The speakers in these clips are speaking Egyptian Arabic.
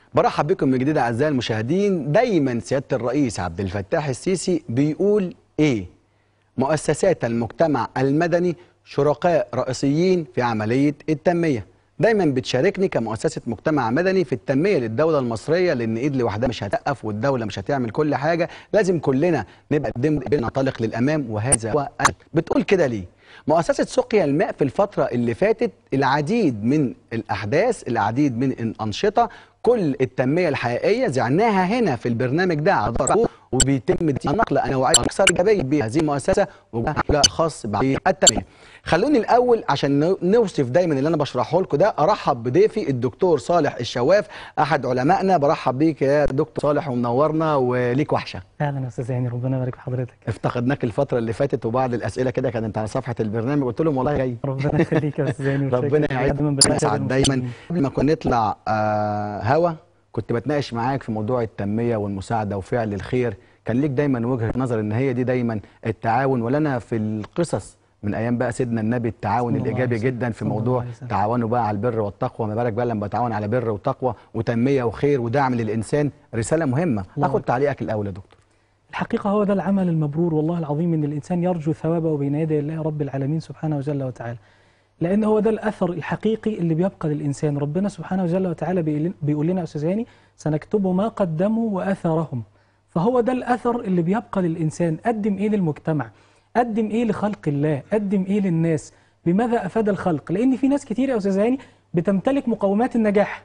برحب بكم من جديد اعزائي المشاهدين دايما سياده الرئيس عبد الفتاح السيسي بيقول ايه مؤسسات المجتمع المدني شركاء رئيسيين في عمليه التنميه دايما بتشاركني كمؤسسه مجتمع مدني في التنميه للدوله المصريه لان ايد لوحدها مش هتقف والدوله مش هتعمل كل حاجه لازم كلنا نبقى ننطلق للامام وهذا هو أنا. بتقول كده ليه مؤسسة سقيا الماء في الفترة اللي فاتت العديد من الأحداث العديد من الأنشطة كل التنمية الحقيقية زعناها هنا في البرنامج ده على وبيتم نقل نوعية أكثر إيجابية بهذه المؤسسة وجودها الخاص بالتنمية خلوني الأول عشان نوصف دايما اللي أنا بشرحه لكم ده أرحب بضيفي الدكتور صالح الشواف أحد علمائنا برحب بيك يا دكتور صالح ومنورنا وليك وحشة اهلا يا استاذ هاني ربنا يبارك في حضرتك افتقدناك الفترة اللي فاتت وبعض الأسئلة كده كانت على صفحة البرنامج قلت لهم والله جاي ربنا يخليك يا استاذ هاني ربنا يعينك يسعد دايما قبل ما كنا نطلع آه هوا كنت بتناقش معاك في موضوع التنميه والمساعده وفعل الخير كان ليك دايما وجهه نظر ان هي دي دايما التعاون ولنا في القصص من ايام بقى سيدنا النبي التعاون الايجابي جدا في موضوع تعاونوا بقى على البر والتقوى ما بالك بقى لما بتعاون على بر وتقوى وتنميه وخير ودعم للانسان رساله مهمه اخد تعليقك الاول يا دكتور الحقيقه هو ده العمل المبرور والله العظيم ان الانسان يرجو ثوابه بين يدي الله رب العالمين سبحانه وجل وتعالى لان هو ده الاثر الحقيقي اللي بيبقى للانسان ربنا سبحانه وجل وتعالى بيقول لنا يا استاذ هاني سنكتب ما قدموا واثرهم فهو ده الاثر اللي بيبقى للانسان قدم ايه للمجتمع قدم ايه لخلق الله قدم ايه للناس بماذا افاد الخلق لان في ناس كتير يا استاذ هاني بتمتلك مقومات النجاح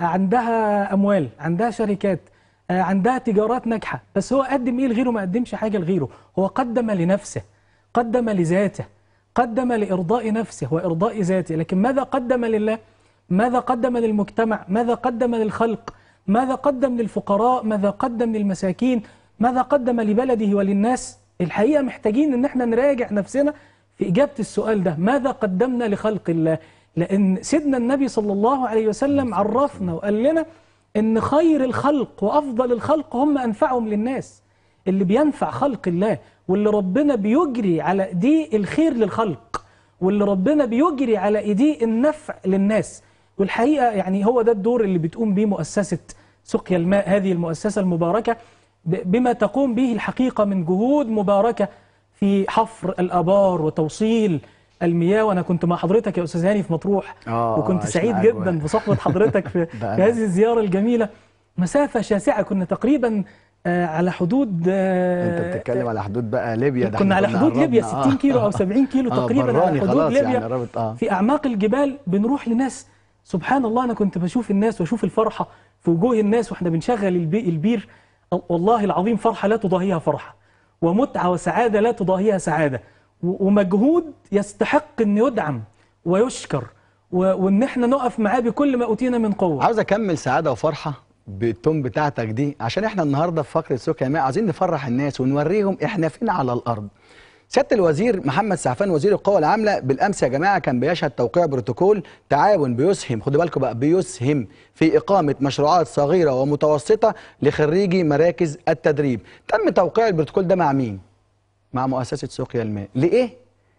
عندها اموال عندها شركات عندها تجارات ناجحه بس هو قدم ايه لغيره ما قدمش حاجه لغيره هو قدم لنفسه قدم لذاته قدم لإرضاء نفسه وإرضاء ذاته لكن ماذا قدم لله ماذا قدم للمجتمع ماذا قدم للخلق ماذا قدم للفقراء ماذا قدم للمساكين ماذا قدم لبلده وللناس الحقيقة محتاجين ان احنا نراجع نفسنا في إجابة السؤال ده ماذا قدمنا لخلق الله لأن سيدنا النبي صلى الله عليه وسلم عرفنا وقال لنا ان خير الخلق وأفضل الخلق هم أنفعهم للناس اللي بينفع خلق الله واللي ربنا بيجري على ايديه الخير للخلق واللي ربنا بيجري على ايديه النفع للناس والحقيقه يعني هو ده الدور اللي بتقوم به مؤسسه سقيا الماء هذه المؤسسه المباركه بما تقوم به الحقيقه من جهود مباركه في حفر الابار وتوصيل المياه وانا كنت مع حضرتك يا استاذ هاني في مطروح آه وكنت سعيد جدا بصحبه حضرتك في, في هذه الزياره الجميله مسافه شاسعه كنا تقريبا آه على حدود آه انت بتتكلم على حدود بقى ليبيا كنا على حدود ليبيا 60 آه كيلو او 70 كيلو آه تقريبا على حدود ليبيا يعني آه في اعماق الجبال بنروح لناس سبحان الله انا كنت بشوف الناس واشوف الفرحه في وجوه الناس واحنا بنشغل البي البير والله العظيم فرحه لا تضاهيها فرحه ومتعه وسعاده لا تضاهيها سعاده ومجهود يستحق ان يدعم ويشكر وان احنا نقف معاه بكل ما اوتينا من قوه عاوز اكمل سعاده وفرحه بالتون بتاعتك دي عشان احنا النهارده في فقره سوق ماء عايزين نفرح الناس ونوريهم احنا فين على الارض سياده الوزير محمد سعفان وزير القوى العامله بالامس يا جماعه كان بيشهد توقيع بروتوكول تعاون بيسهم خدوا بالكم بقى بيسهم في اقامه مشروعات صغيره ومتوسطه لخريجي مراكز التدريب تم توقيع البروتوكول ده مع مين مع مؤسسه سقيا الماء لايه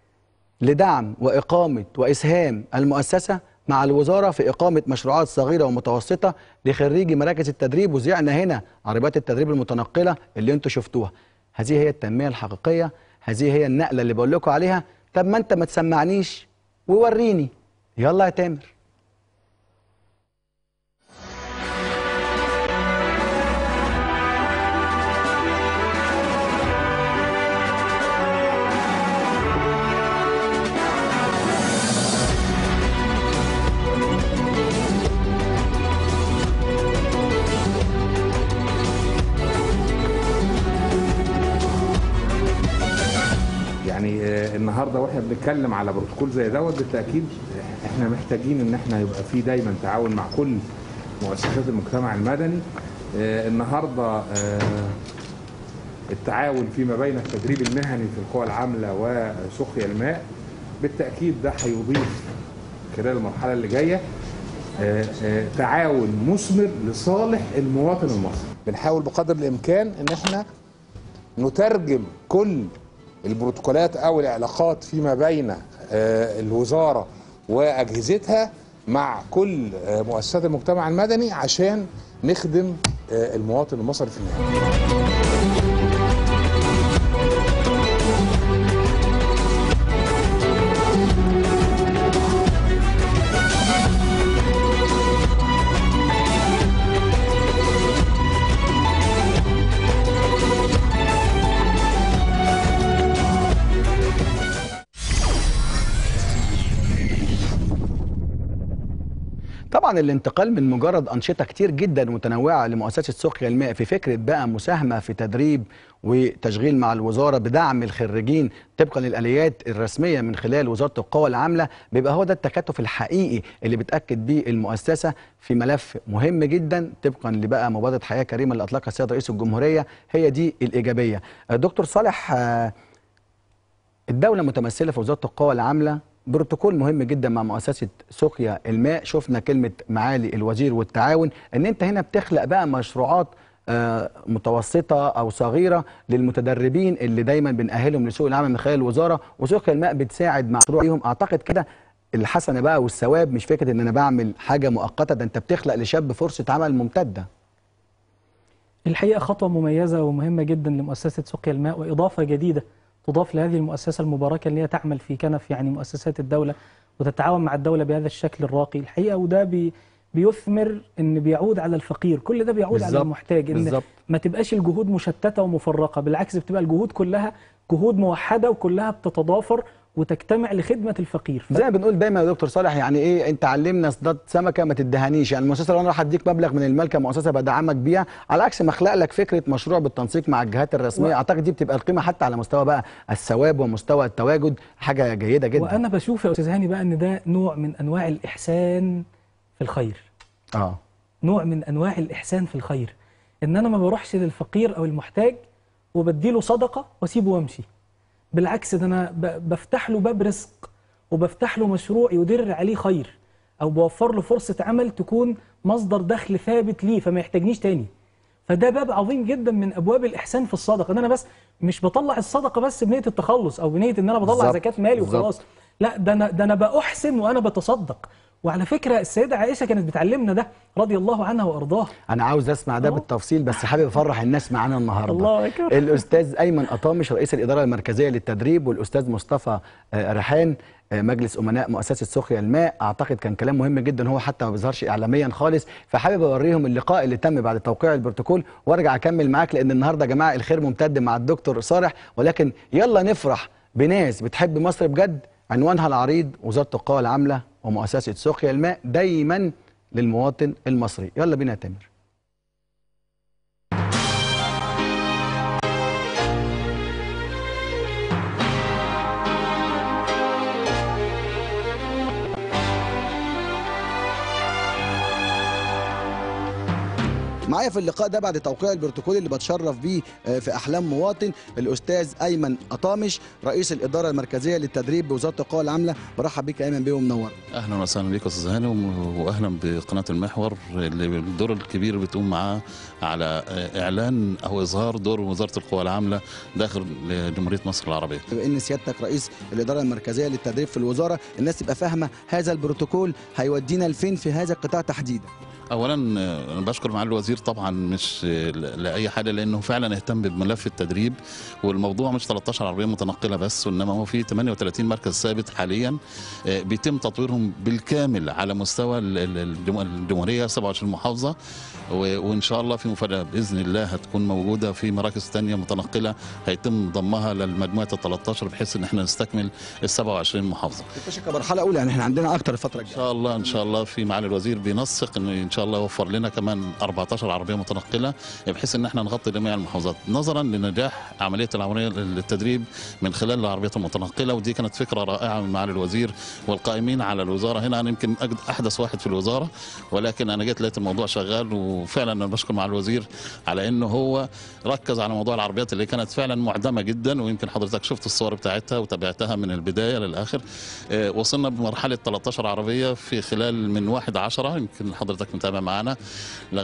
لدعم واقامه واسهام المؤسسه مع الوزارة في إقامة مشروعات صغيرة ومتوسطة لخريجي مراكز التدريب وزعنا هنا عربيات التدريب المتنقلة اللي انتوا شفتوها هذه هي التنمية الحقيقية هذه هي النقلة اللي بقول لكم عليها طب ما انت ما تسمعنيش ووريني يلا يا تامر يعني النهارده واحنا بنتكلم على بروتوكول زي دوت بالتاكيد احنا محتاجين ان احنا يبقى في دايما تعاون مع كل مؤسسات المجتمع المدني النهارده التعاون فيما بين التدريب المهني في القوى العامله وسقيا الماء بالتاكيد ده هيضيف خلال المرحله اللي جايه تعاون مثمر لصالح المواطن المصري بنحاول بقدر الامكان ان احنا نترجم كل البروتوكولات او العلاقات فيما بين الوزاره واجهزتها مع كل آه، مؤسسات المجتمع المدني عشان نخدم آه، المواطن المصري في النهايه طبعا الانتقال من مجرد انشطه كتير جدا متنوعه لمؤسسه سقيا الماء في فكره بقى مساهمه في تدريب وتشغيل مع الوزاره بدعم الخريجين طبقا للاليات الرسميه من خلال وزاره القوى العامله بيبقى هو ده التكاتف الحقيقي اللي بتاكد بيه المؤسسه في ملف مهم جدا طبقا لبقى مبادره حياه كريمه اللي اطلقها السيد رئيس الجمهوريه هي دي الايجابيه. دكتور صالح آه، الدولة متمثلة في وزارة القوى العاملة بروتوكول مهم جدا مع مؤسسة سقيا الماء شفنا كلمة معالي الوزير والتعاون ان انت هنا بتخلق بقى مشروعات آه، متوسطة أو صغيرة للمتدربين اللي دايما بنأهلهم لسوق العمل من خلال الوزارة وسقيا الماء بتساعد مع مشروعهم أعتقد كده الحسنة بقى والثواب مش فكرة ان انا بعمل حاجة مؤقتة ده انت بتخلق لشاب فرصة عمل ممتدة الحقيقة خطوة مميزة ومهمة جدا لمؤسسة سقيا الماء وإضافة جديدة تضاف لهذه المؤسسة المباركة اللي هي تعمل في كنف يعني مؤسسات الدولة وتتعاون مع الدولة بهذا الشكل الراقي الحقيقة وده بي بيثمر ان بيعود على الفقير كل ده بيعود على بالظبط، المحتاج ان بالظبط. ما تبقاش الجهود مشتتة ومفرقة بالعكس بتبقى الجهود كلها جهود موحدة وكلها بتتضافر وتجتمع لخدمة الفقير ف- زي ما بنقول دايما يا دكتور صالح يعني ايه انت علمنا اصطاد سمكه ما تدهنيش يعني المؤسسه لو انا راح اديك مبلغ من المال كمؤسسه بدعمك بيها على عكس ما اخلق لك فكره مشروع بالتنسيق مع الجهات الرسميه و- اعتقد دي بتبقى القيمه حتى على مستوى بقى الثواب ومستوى التواجد حاجه جيده جدا وانا بشوف يا استاذ هاني بقى ان ده نوع من انواع الاحسان في الخير اه نوع من انواع الاحسان في الخير ان انا ما بروحش للفقير او المحتاج وبديله صدقه واسيبه وامشي بالعكس ده انا ب- بفتح له باب رزق وبفتح له مشروع يدر عليه خير او بوفر له فرصه عمل تكون مصدر دخل ثابت ليه فما يحتاجنيش تاني فده باب عظيم جدا من ابواب الاحسان في الصدقه ان انا بس مش بطلع الصدقه بس بنيه التخلص او بنيه ان انا بطلع بالظبط، زكاه مالي بالظبط. وخلاص لا ده انا ده انا باحسن وانا بتصدق وعلى فكره السيده عائشه كانت بتعلمنا ده رضي الله عنها وارضاها انا عاوز اسمع ده أهو. بالتفصيل بس حابب افرح الناس معانا النهارده الله أكبر. الاستاذ ايمن اطامش رئيس الاداره المركزيه للتدريب والاستاذ مصطفى آه، ريحان آه، مجلس امناء مؤسسه سقيا الماء اعتقد كان كلام مهم جدا هو حتى ما بيظهرش اعلاميا خالص فحابب اوريهم اللقاء اللي تم بعد توقيع البروتوكول وارجع اكمل معاك لان النهارده يا جماعه الخير ممتد مع الدكتور صالح ولكن يلا نفرح بناس بتحب مصر بجد عنوانها العريض وزاره القوى العامله ومؤسسه سقيا الماء دايما للمواطن المصري يلا بينا يا تامر معايا في اللقاء ده بعد توقيع البروتوكول اللي بتشرف بيه آه، في احلام مواطن الاستاذ ايمن اطامش رئيس الاداره المركزيه للتدريب بوزاره القوى العامله برحب بيك يا ايمن بيه ومنور اهلا وسهلا بيك يا استاذ هاني وم- واهلا بقناه المحور اللي الدور الكبير بتقوم معاه على اعلان او اظهار دور وزاره القوى العامله داخل جمهوريه مصر العربيه. بما ان سيادتك رئيس الاداره المركزيه للتدريب في الوزاره الناس تبقى فاهمه هذا البروتوكول هيودينا لفين في هذا القطاع تحديدا اولا آه، انا بشكر معالي الوزير طبعا مش آه، لاي حاجه لانه فعلا اهتم بملف التدريب والموضوع مش 13 عربيه متنقله بس وانما هو في 38 مركز ثابت حاليا آه، بيتم تطويرهم بالكامل على مستوى ال- ال- الجم- الجمهوريه 27 محافظه و- وان شاء الله في مفاجاه باذن الله هتكون موجوده في مراكز تانية متنقله هيتم ضمها للمجموعه ال 13 بحيث ان احنا نستكمل ال 27 محافظه. تكتشف كمرحله اولى يعني احنا عندنا اكتر الفتره ان الجايه شاء الله ان شاء الله في معالي الوزير بينسق انه ان شاء الله يوفر لنا كمان 14 عربيه متنقله بحيث ان احنا نغطي جميع المحافظات نظرا لنجاح عمليه العمليه للتدريب من خلال العربيات المتنقله ودي كانت فكره رائعه من معالي الوزير والقائمين على الوزاره هنا انا يمكن أجد- احدث واحد في الوزاره ولكن انا جيت لقيت الموضوع شغال وفعلا انا بشكر معالي الوزير على انه هو ركز على موضوع العربيات اللي كانت فعلا معدمه جدا ويمكن حضرتك شفت الصور بتاعتها وتابعتها من البدايه للاخر آه، وصلنا بمرحله 13 عربيه في خلال من 1 10 يمكن حضرتك متابع معانا لغايه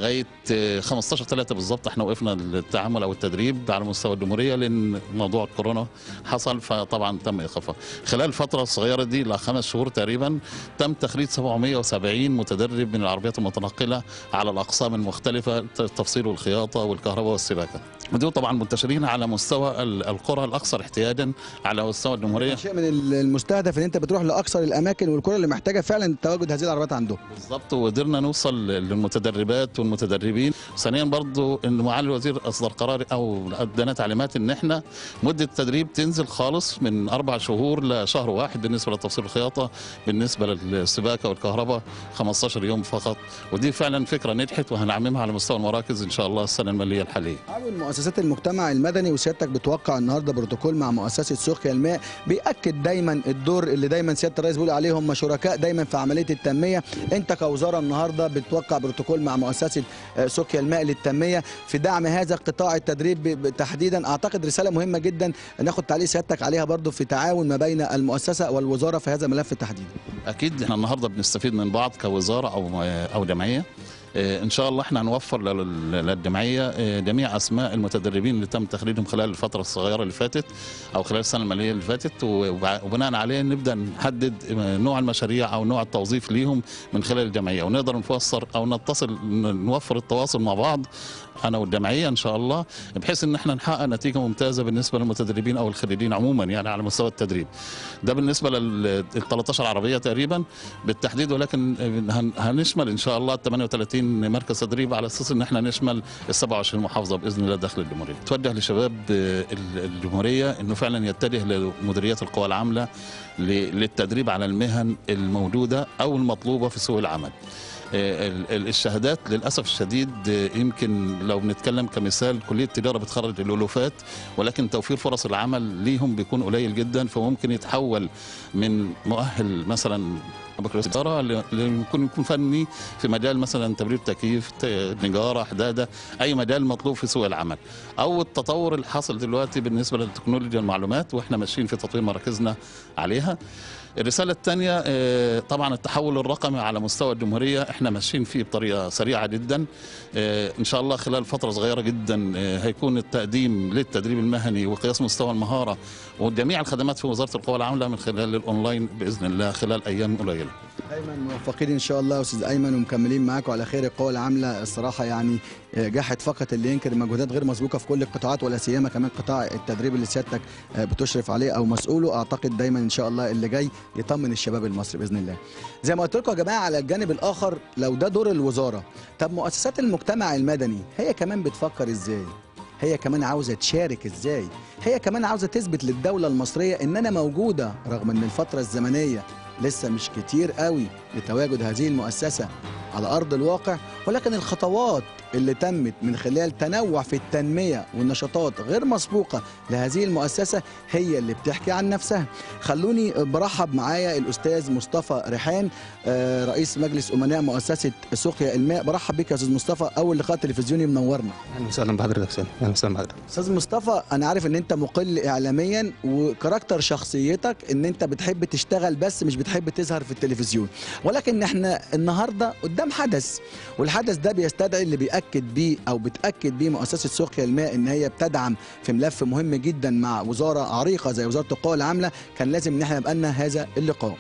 آه، 15 3 بالظبط احنا وقفنا التعامل او التدريب على مستوى الجمهوريه لان موضوع الكورونا حصل فطبعا تم ايقافها خلال الفتره الصغيره دي لخمس شهور تقريبا تم تخريج 770 متدرب من العربيات المتنقله على الاقسام المختلفه التفصيل والخياطه والكهرباء والسباكه ودول طبعا منتشرين على مستوى ال- القرى الاكثر احتياجا على مستوى الجمهوريه شيء من المستهدف ان انت بتروح لاقصر الاماكن والقرى اللي محتاجه فعلا تواجد هذه العربيات عندهم بالظبط وقدرنا نوصل للمتدربات والمتدربين ثانيا برضو ان معالي الوزير اصدر قرار او ادانا تعليمات ان احنا مده التدريب تنزل خالص من اربع شهور لشهر واحد بالنسبه لتفصيل الخياطه بالنسبه للسباكه والكهرباء 15 يوم فقط ودي فعلا فكره نجحت وهنعممها على مستوى المراكز ان شاء الله السنه الماليه الحاليه تعاون مؤسسات المجتمع المدني وسيادتك بتوقع النهارده بروتوكول مع مؤسسه سقيا الماء بياكد دايما الدور اللي دايما سياده الرئيس بيقول عليه هم شركاء دايما في عمليه التنميه انت كوزاره النهارده بتوقع بروتوكول مع مؤسسه آه، سقيا الماء للتنميه في دعم هذا قطاع التدريب ب- ب- تحديدا اعتقد رساله مهمه جدا ناخد تعليق سيادتك عليها برضو في تعاون ما بين المؤسسه والوزاره في هذا الملف تحديدا اكيد احنا النهارده بنستفيد من بعض كوزاره او او جمعيه آه، ان شاء الله احنا هنوفر لل- للجمعيه آه، جميع اسماء المتدربين اللي تم تخريجهم خلال الفتره الصغيره اللي فاتت او خلال السنه الماليه اللي فاتت وبع- وبناء عليه نبدا نحدد آه، نوع المشاريع او نوع التوظيف ليهم من خلال الجمعيه ونقدر نفسر او نتصل ن- نوفر التواصل مع بعض انا والجمعيه ان شاء الله بحيث ان احنا نحقق نتيجه ممتازه بالنسبه للمتدربين او الخريجين عموما يعني على مستوى التدريب ده بالنسبه لل 13 عربيه تقريبا بالتحديد ولكن هن- هنشمل ان شاء الله 38 مركز تدريب على اساس ان احنا نشمل ال 27 محافظه باذن الله داخل الجمهوريه. توجه لشباب آه، ال- الجمهوريه انه فعلا يتجه لمديريات القوى العامله ل- للتدريب على المهن الموجوده او المطلوبه في سوق العمل. آه، ال- ال- الشهادات للاسف الشديد آه، يمكن لو بنتكلم كمثال كليه التجاره بتخرج الالوفات ولكن توفير فرص العمل ليهم بيكون قليل جدا فممكن يتحول من مؤهل مثلا بكالوريوس تجاره ل- يكون يكون فني في مجال مثلا تبريد تكييف ت- نجاره حداده اي مجال مطلوب في سوق العمل او التطور اللي حاصل دلوقتي بالنسبه لتكنولوجيا المعلومات واحنا ماشيين في تطوير مراكزنا عليها الرسالة الثانية آه، طبعا التحول الرقمي على مستوى الجمهورية احنا ماشيين فيه بطريقة سريعة جدا آه، ان شاء الله خلال فترة صغيرة جدا آه، هيكون التقديم للتدريب المهني وقياس مستوى المهارة وجميع الخدمات في وزارة القوى العاملة من خلال الاونلاين بإذن الله خلال أيام قليلة دايما موفقين ان شاء الله يا استاذ ايمن ومكملين معاكم على خير القوى العامله الصراحه يعني آه، جاحد فقط اللي ينكر مجهودات غير مسبوقه في كل القطاعات ولا سيما كمان قطاع التدريب اللي سيادتك آه، بتشرف عليه او مسؤوله اعتقد دايما ان شاء الله اللي جاي يطمن الشباب المصري باذن الله. زي ما قلت لكم يا جماعه على الجانب الاخر لو ده دور الوزاره طب مؤسسات المجتمع المدني هي كمان بتفكر ازاي؟ هي كمان عاوزه تشارك ازاي؟ هي كمان عاوزه تثبت للدوله المصريه ان انا موجوده رغم ان الفتره الزمنيه لسه مش كتير قوي لتواجد هذه المؤسسة على أرض الواقع ولكن الخطوات اللي تمت من خلال تنوع في التنمية والنشاطات غير مسبوقة لهذه المؤسسة هي اللي بتحكي عن نفسها خلوني برحب معايا الأستاذ مصطفى ريحان آه، رئيس مجلس أمناء مؤسسة سقيا الماء برحب بك يا أستاذ مصطفى أول لقاء تلفزيوني منورنا اهلا وسهلا بحضرتك سامي اهلا وسهلا بحضرتك استاذ مصطفى انا عارف ان انت مقل اعلاميا وكاركتر شخصيتك ان انت بتحب تشتغل بس مش بتحب تظهر في التلفزيون ولكن احنا النهارده قدام حدث والحدث ده بيستدعي اللي بياكد بيه او بتاكد بيه مؤسسه سقيا الماء ان هي بتدعم في ملف مهم جدا مع وزاره عريقه زي وزاره القوى العامله كان لازم ان احنا يبقى لنا هذا اللقاء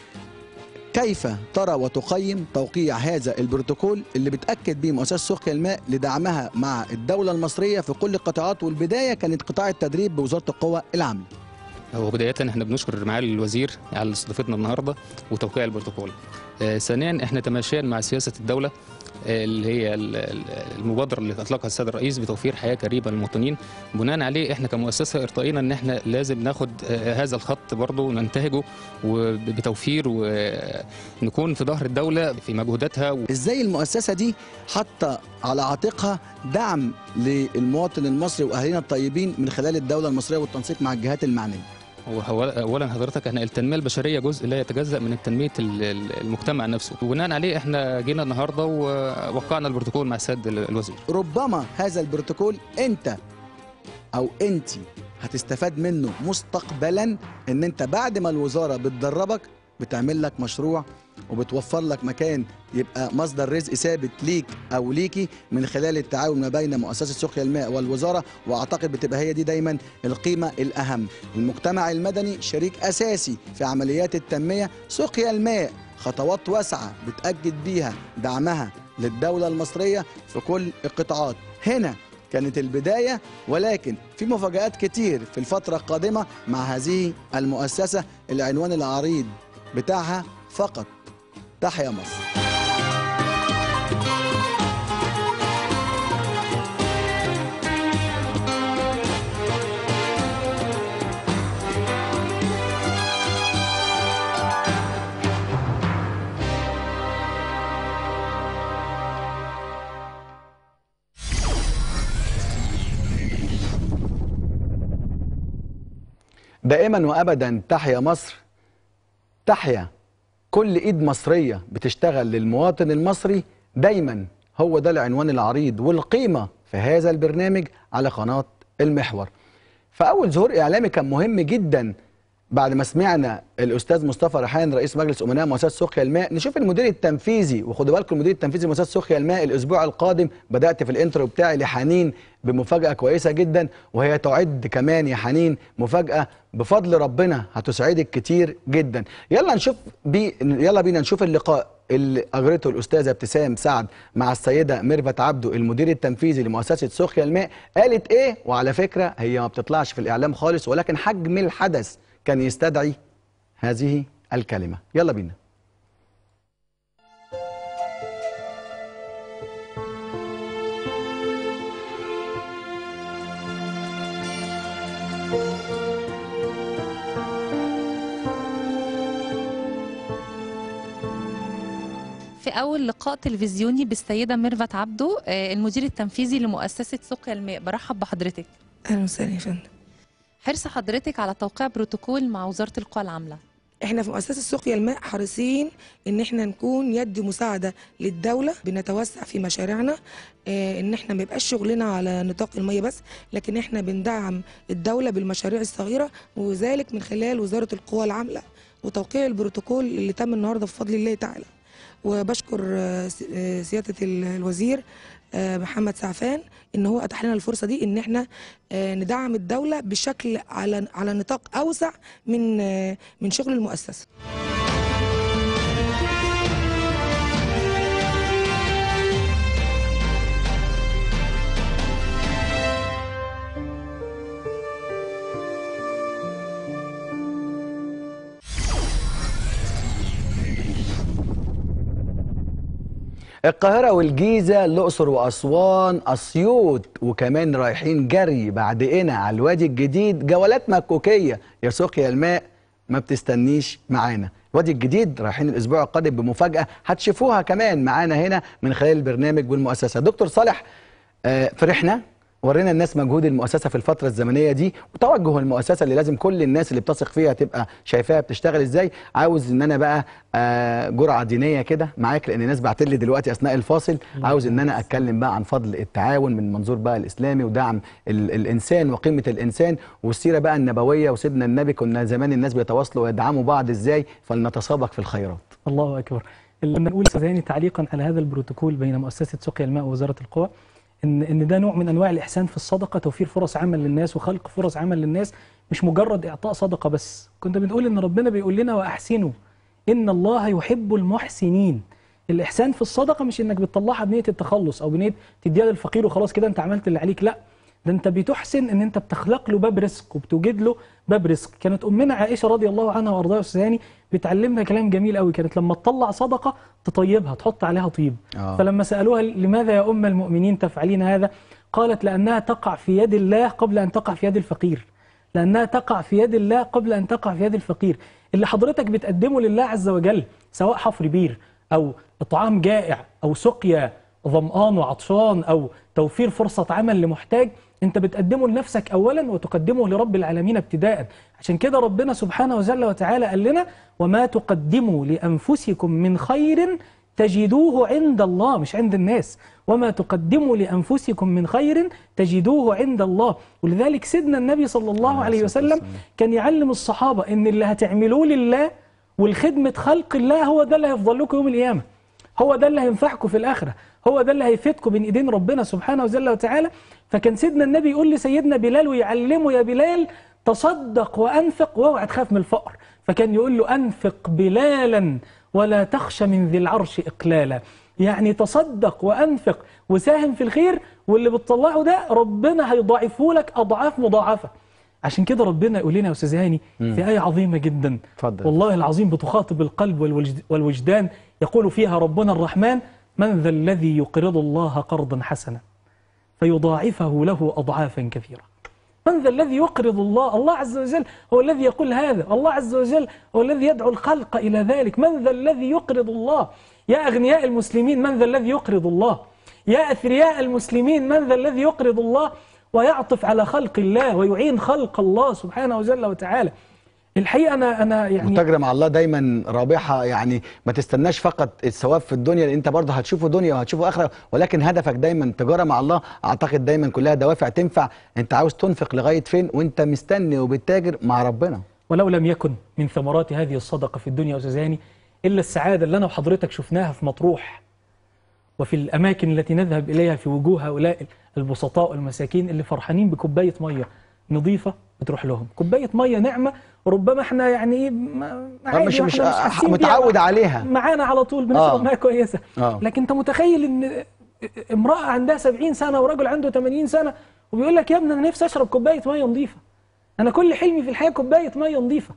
كيف ترى وتقيم توقيع هذا البروتوكول اللي بتأكد به مؤسسة سقيا الماء لدعمها مع الدولة المصرية في كل القطاعات والبداية كانت قطاع التدريب بوزارة القوى العاملة هو بداية احنا بنشكر معالي الوزير على استضافتنا النهارده وتوقيع البروتوكول. آه، ثانيا احنا تماشيا مع سياسة الدولة آه، اللي هي ال- ال- المبادرة اللي اطلقها السيد الرئيس بتوفير حياة كريمة للمواطنين بناء عليه احنا كمؤسسة ارتقينا ان احنا لازم ناخد آه، هذا الخط برضه وننتهجه وبتوفير ونكون في ظهر الدولة في مجهوداتها ازاي المؤسسة دي حاطة على عاتقها دعم للمواطن المصري واهالينا الطيبين من خلال الدولة المصرية والتنسيق مع الجهات المعنية هو هو اولا حضرتك احنا التنميه البشريه جزء لا يتجزا من تنميه ال- ال- المجتمع نفسه وبناء عليه احنا جينا النهارده ووقعنا البروتوكول مع السيد ال- الوزير ربما هذا البروتوكول انت او انت هتستفاد منه مستقبلا ان انت بعد ما الوزاره بتدربك بتعمل لك مشروع وبتوفر لك مكان يبقى مصدر رزق ثابت ليك او ليكي من خلال التعاون ما بين مؤسسه سقيا الماء والوزاره واعتقد بتبقى هي دي دايما القيمه الاهم المجتمع المدني شريك اساسي في عمليات التنميه سقيا الماء خطوات واسعه بتاكد بيها دعمها للدوله المصريه في كل القطاعات هنا كانت البدايه ولكن في مفاجات كتير في الفتره القادمه مع هذه المؤسسه العنوان العريض بتاعها فقط تحيا مصر دائما وابدا تحيا مصر تحيا كل ايد مصريه بتشتغل للمواطن المصري دايما هو ده العنوان العريض والقيمه في هذا البرنامج على قناه المحور فاول ظهور اعلامي كان مهم جدا بعد ما سمعنا الاستاذ مصطفى ريحان رئيس مجلس امناء مؤسسه سقيا الماء نشوف المدير التنفيذي وخدوا بالكم المدير التنفيذي لمؤسسه سقيا الماء الاسبوع القادم بدات في الانترو بتاعي لحنين بمفاجاه كويسه جدا وهي تعد كمان يا حنين مفاجاه بفضل ربنا هتسعدك كتير جدا يلا نشوف بي يلا بينا نشوف اللقاء اللي اجرته الاستاذه ابتسام سعد مع السيده ميرفت عبده المدير التنفيذي لمؤسسه سقيا الماء قالت ايه وعلى فكره هي ما بتطلعش في الاعلام خالص ولكن حجم الحدث كان يستدعي هذه الكلمة يلا بينا في أول لقاء تلفزيوني بالسيدة ميرفت عبده آه، المدير التنفيذي لمؤسسة سقيا الماء برحب بحضرتك اهلا وسهلا يا فندم حرص حضرتك على توقيع بروتوكول مع وزارة القوى العاملة احنا في مؤسسه سقيا الماء حريصين ان احنا نكون يد مساعده للدوله بنتوسع في مشاريعنا اه ان احنا ما يبقاش شغلنا على نطاق الميه بس لكن احنا بندعم الدوله بالمشاريع الصغيره وذلك من خلال وزاره القوى العامله وتوقيع البروتوكول اللي تم النهارده بفضل الله تعالى وبشكر آه، س- آه، سياده ال- الوزير آه، محمد سعفان ان هو اتاح لنا الفرصه دي ان احنا آه، ندعم الدوله بشكل على على نطاق اوسع من آه، من شغل المؤسسه القاهرة والجيزة الأقصر وأسوان أسيوط وكمان رايحين جري بعد هنا على الوادي الجديد جولات مكوكية يا سقيا الماء ما بتستنيش معانا الوادي الجديد رايحين الأسبوع القادم بمفاجأة هتشوفوها كمان معانا هنا من خلال البرنامج والمؤسسة دكتور صالح آه، فرحنا ورينا الناس مجهود المؤسسه في الفتره الزمنيه دي وتوجه المؤسسه اللي لازم كل الناس اللي بتثق فيها تبقى شايفاها بتشتغل ازاي عاوز ان انا بقى آه، جرعه دينيه كده معاك لان الناس بعتت لي دلوقتي اثناء الفاصل عاوز ان انا اتكلم بقى عن فضل التعاون من منظور بقى الاسلامي ودعم ال الانسان وقيمه الانسان والسيره بقى النبويه وسيدنا النبي كنا زمان الناس بيتواصلوا ويدعموا بعض ازاي فلنتسابق في الخيرات الله اكبر اللي كنا نقول ثاني تعليقا على هذا البروتوكول بين مؤسسه سقيا الماء ووزاره القوى ان ان ده نوع من انواع الاحسان في الصدقه توفير فرص عمل للناس وخلق فرص عمل للناس مش مجرد اعطاء صدقه بس كنا بنقول ان ربنا بيقول لنا واحسنوا ان الله يحب المحسنين الاحسان في الصدقه مش انك بتطلعها بنيه التخلص او بنيه تديها للفقير وخلاص كده انت عملت اللي عليك لا ده انت بتحسن ان انت بتخلق له باب رزق وبتوجد له باب رزق كانت امنا عائشه رضي الله عنها وارضاها الثاني بتعلمها كلام جميل قوي كانت لما تطلع صدقه تطيبها تحط عليها طيب آه. فلما سالوها لماذا يا ام المؤمنين تفعلين هذا قالت لانها تقع في يد الله قبل ان تقع في يد الفقير لانها تقع في يد الله قبل ان تقع في يد الفقير اللي حضرتك بتقدمه لله عز وجل سواء حفر بير او اطعام جائع او سقيا ظمآن وعطشان او توفير فرصه عمل لمحتاج انت بتقدمه لنفسك اولا وتقدمه لرب العالمين ابتداء عشان كده ربنا سبحانه وجل وتعالى قال لنا وما تقدموا لانفسكم من خير تجدوه عند الله مش عند الناس وما تقدموا لانفسكم من خير تجدوه عند الله ولذلك سيدنا النبي صلى الله عليه وسلم كان يعلم الصحابه ان اللي هتعملوه لله والخدمة خلق الله هو ده اللي هيفضل لكم يوم القيامة هو ده اللي هينفعكم في الآخرة هو ده اللي هيفيدكم بين إيدين ربنا سبحانه وجل وتعالى فكان سيدنا النبي يقول لسيدنا بلال ويعلمه يا بلال تصدق وأنفق واوعى تخاف من الفقر فكان يقول له أنفق بلالا ولا تخش من ذي العرش إقلالا يعني تصدق وأنفق وساهم في الخير واللي بتطلعه ده ربنا هيضاعفه لك أضعاف مضاعفة عشان كده ربنا يقول لنا يا أستاذ هاني في آية عظيمة جدا اتفضل. والله العظيم بتخاطب القلب والوجد والوجدان يقول فيها ربنا الرحمن من ذا الذي يقرض الله قرضا حسنا فيضاعفه له أضعافا كثيرة من ذا الذي يقرض الله الله عز وجل هو الذي يقول هذا الله عز وجل هو الذي يدعو الخلق إلى ذلك من ذا الذي يقرض الله يا أغنياء المسلمين من ذا الذي يقرض الله يا أثرياء المسلمين من ذا الذي يقرض الله ويعطف على خلق الله ويعين خلق الله سبحانه وجل وتعالى الحقيقة أنا أنا يعني متاجرة مع الله دايما رابحة يعني ما تستناش فقط الثواب في الدنيا لان انت برضه هتشوفه دنيا وهتشوفه اخرة ولكن هدفك دايما تجارة مع الله اعتقد دايما كلها دوافع تنفع انت عاوز تنفق لغاية فين وانت مستني وبتتاجر مع ربنا ولو لم يكن من ثمرات هذه الصدقة في الدنيا أستاذ هاني إلا السعادة اللي أنا وحضرتك شفناها في مطروح وفي الأماكن التي نذهب إليها في وجوه هؤلاء البسطاء والمساكين اللي فرحانين بكوباية مية نظيفة بتروح لهم كوباية مية نعمة ربما احنا يعني ايه ما- عادي مش- مش- واحنا حاسين بيها. متعود عليها. معانا على طول بنشرب آه. مياه كويسة آه. لكن انت متخيل ان امرأة عندها 70 سنة ورجل عنده 80 سنة وبيقول لك يا ابني انا نفسي اشرب كوباية مية نظيفة انا كل حلمي في الحياة كوباية مية نظيفة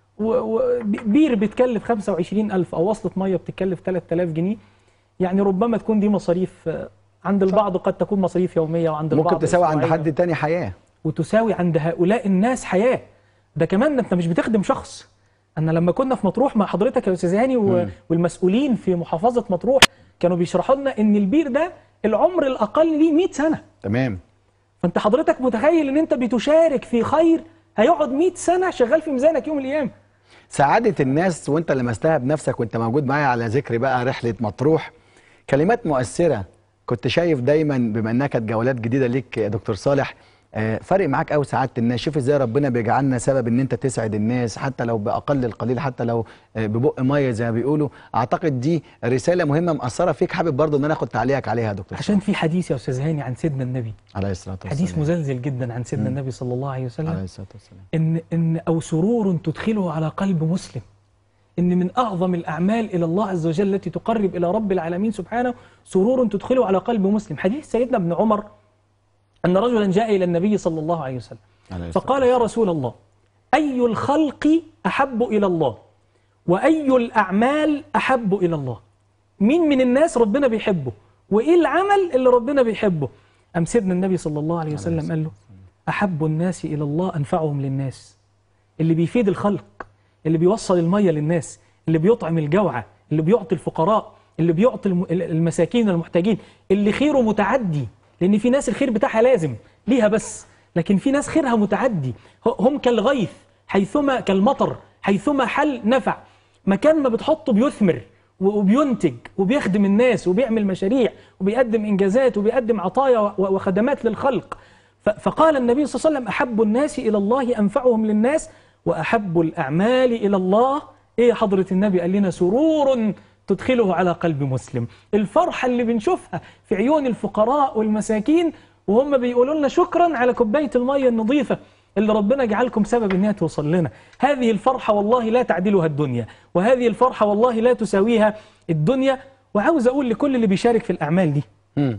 وبير بتكلف 25000 او وصلة مية بتكلف 3000 جنيه يعني ربما تكون دي مصاريف آه، عند البعض قد تكون مصاريف يومية وعند البعض ممكن تساوي عند أسبوعية. حد تاني حياة وتساوي عند هؤلاء الناس حياة ده كمان انت مش بتخدم شخص انا لما كنا في مطروح مع حضرتك يا استاذ هاني و- والمسؤولين في محافظة مطروح كانوا بيشرحوا لنا ان البير ده العمر الاقل ليه 100 سنة تمام فانت حضرتك متخيل ان انت بتشارك في خير هيقعد 100 سنة شغال في ميزانك يوم القيامة سعادة الناس وانت لمستها بنفسك وانت موجود معايا على ذكر بقى رحلة مطروح كلمات مؤثرة كنت شايف دايما بما انها كانت جولات جديدة ليك يا دكتور صالح آه، فارق معاك قوي سعادة الناس شوف ازاي ربنا بيجعلنا سبب ان انت تسعد الناس حتى لو باقل القليل حتى لو آه، ببق ميه زي ما بيقولوا اعتقد دي رسالة مهمة مأثرة فيك حابب برضه ان انا اخد تعليقك عليها يا دكتور عشان في حديث يا استاذ هاني عن سيدنا النبي عليه الصلاة والسلام حديث مزلزل جدا عن سيدنا النبي صلى الله عليه وسلم عليه الصلاة والسلام إن إن أو سرور تدخله على قلب مسلم إن من أعظم الأعمال إلى الله عز وجل التي تقرب إلى رب العالمين سبحانه سرور تدخله على قلب مسلم حديث سيدنا ابن عمر أن رجلا جاء إلى النبي صلى الله عليه وسلم عليه الصلاة فقال يا رسول الله أي الخلق أحب إلى الله وأي الأعمال أحب إلى الله مين من الناس ربنا بيحبه وإيه العمل اللي ربنا بيحبه أم سيدنا النبي صلى الله عليه وسلم قال له أحب الناس إلى الله أنفعهم للناس اللي بيفيد الخلق اللي بيوصل المية للناس اللي بيطعم الجوعى اللي بيعطي الفقراء اللي بيعطي الم- المساكين المحتاجين اللي خيره متعدي لأن في ناس الخير بتاعها لازم ليها بس لكن في ناس خيرها متعدي ه- هم كالغيث حيثما كالمطر حيثما حل نفع مكان ما بتحطه بيثمر و- وبينتج وبيخدم الناس وبيعمل مشاريع وبيقدم إنجازات وبيقدم عطايا و- وخدمات للخلق ف- فقال النبي صلى الله عليه وسلم أحب الناس إلى الله أنفعهم للناس وأحب الأعمال إلى الله إيه يا حضرة النبي قال لنا سرور تدخله على قلب مسلم الفرحة اللي بنشوفها في عيون الفقراء والمساكين وهم بيقولوا لنا شكرا على كوباية المية النظيفة اللي ربنا جعلكم سبب انها توصل لنا هذه الفرحة والله لا تعدلها الدنيا وهذه الفرحة والله لا تساويها الدنيا وعاوز أقول لكل اللي بيشارك في الأعمال دي مم.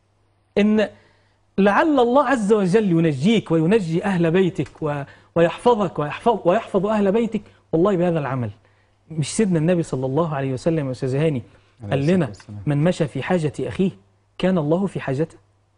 إن لعل الله عز وجل ينجيك وينجي أهل بيتك و- ويحفظك ويحفظ, ويحفظ أهل بيتك والله بهذا العمل مش سيدنا النبي صلى الله عليه وسلم يا أستاذ هاني قال الصلاة لنا والسلام. من مشى في حاجة أخيه كان الله في حاجته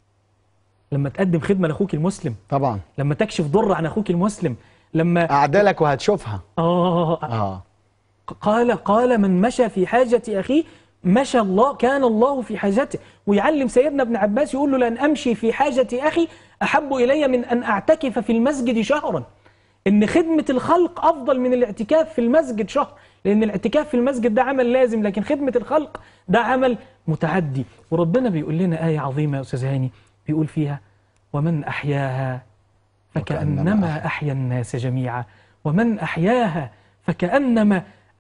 لما تقدم خدمة لأخوك المسلم طبعا لما تكشف ضر عن أخوك المسلم لما أعدالك وهتشوفها آه اه قال قال من مشى في حاجة أخيه مشى الله كان الله في حاجته ويعلم سيدنا ابن عباس يقول له لأن أمشي في حاجة أخي أحب إلي من أن أعتكف في المسجد شهرا إن خدمة الخلق أفضل من الاعتكاف في المسجد شهر لأن الاعتكاف في المسجد ده عمل لازم لكن خدمة الخلق ده عمل متعدي وربنا بيقول لنا آية عظيمة يا أستاذ هاني بيقول فيها ومن أحياها فكأنما أحيا الناس جميعا ومن أحياها فكأنما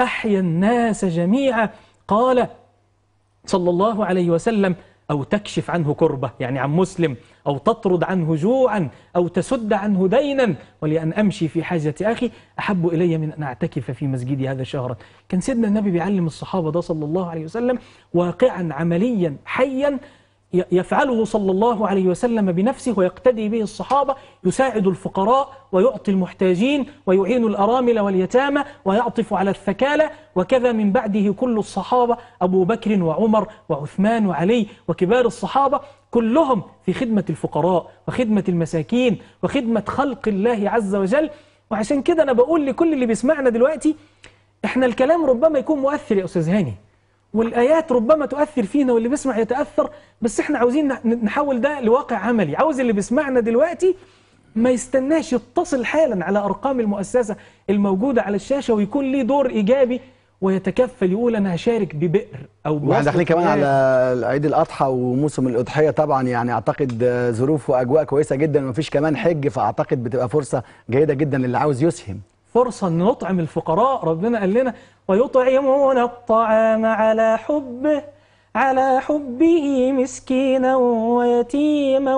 أحيا الناس جميعا قال صلى الله عليه وسلم أو تكشف عنه كربة يعني عن مسلم أو تطرد عنه جوعا أو تسد عنه دينا ولأن أمشي في حاجة أخي أحب إلي من أن أعتكف في مسجدي هذا شهرا كان سيدنا النبي بيعلم الصحابة ده صلى الله عليه وسلم واقعا عمليا حيا ي- يفعله صلى الله عليه وسلم بنفسه ويقتدي به الصحابة يساعد الفقراء ويعطي المحتاجين ويعين الأرامل واليتامى ويعطف على الثكالى وكذا من بعده كل الصحابة أبو بكر وعمر وعثمان وعلي وكبار الصحابة كلهم في خدمة الفقراء وخدمة المساكين وخدمة خلق الله عز وجل وعشان كده أنا بقول لكل اللي بيسمعنا دلوقتي احنا الكلام ربما يكون مؤثر يا أستاذ هاني والآيات ربما تؤثر فينا واللي بيسمع يتأثر بس احنا عاوزين نح- نحول ده لواقع عملي عاوز اللي بيسمعنا دلوقتي ما يستناش يتصل حالا على أرقام المؤسسة الموجودة على الشاشة ويكون ليه دور إيجابي ويتكفل يقول أنا هشارك ببئر أو واحنا بوصلة داخلين كمان مياه. على عيد الاضحى وموسم الاضحيه طبعا يعني اعتقد آه، ظروف واجواء كويسه جدا ومفيش كمان حج فاعتقد بتبقى فرصه جيده جدا للي عاوز يسهم فرصة أن نطعم الفقراء ربنا قال لنا ويطعمون الطعام على حبه على حبه مسكينا ويتيما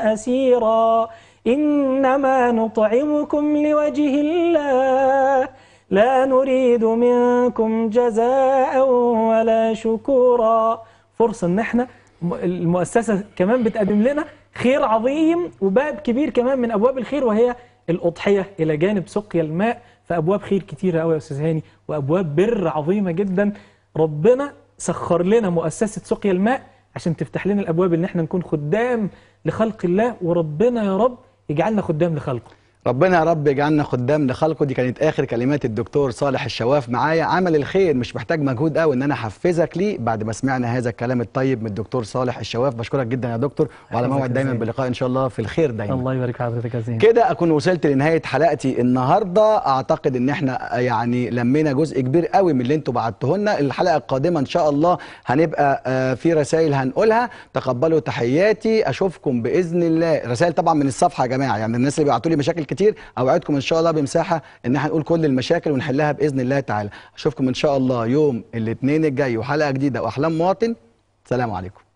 وأسيرا إنما نطعمكم لوجه الله لا نريد منكم جزاء ولا شكورا فرصة ان احنا م- المؤسسة كمان بتقدم لنا خير عظيم وباب كبير كمان من ابواب الخير وهي الاضحية الى جانب سقيا الماء فابواب خير كتيرة قوي يا استاذ هاني وابواب بر عظيمة جدا ربنا سخر لنا مؤسسة سقيا الماء عشان تفتح لنا الابواب ان احنا نكون خدام لخلق الله وربنا يا رب يجعلنا خدام لخلقه ربنا يا رب يجعلنا خدام لخلقه دي كانت اخر كلمات الدكتور صالح الشواف معايا عمل الخير مش محتاج مجهود قوي ان انا احفزك ليه بعد ما سمعنا هذا الكلام الطيب من الدكتور صالح الشواف بشكرك جدا يا دكتور وعلى حفظك موعد يا دايما زين. بلقاء ان شاء الله في الخير دايما الله يبارك في حضرتك يا زين كده اكون وصلت لنهايه حلقتي النهارده اعتقد ان احنا يعني لمينا جزء كبير قوي من اللي انتوا بعتوه لنا الحلقه القادمه ان شاء الله هنبقى آه، في رسائل هنقولها تقبلوا تحياتي اشوفكم باذن الله رسائل طبعا من الصفحه يا جماعه يعني الناس اللي بيبعتوا لي مشاكل كتير اوعدكم ان شاء الله بمساحه ان احنا نقول كل المشاكل ونحلها باذن الله تعالى اشوفكم ان شاء الله يوم الاثنين الجاي وحلقه جديده واحلام مواطن سلام عليكم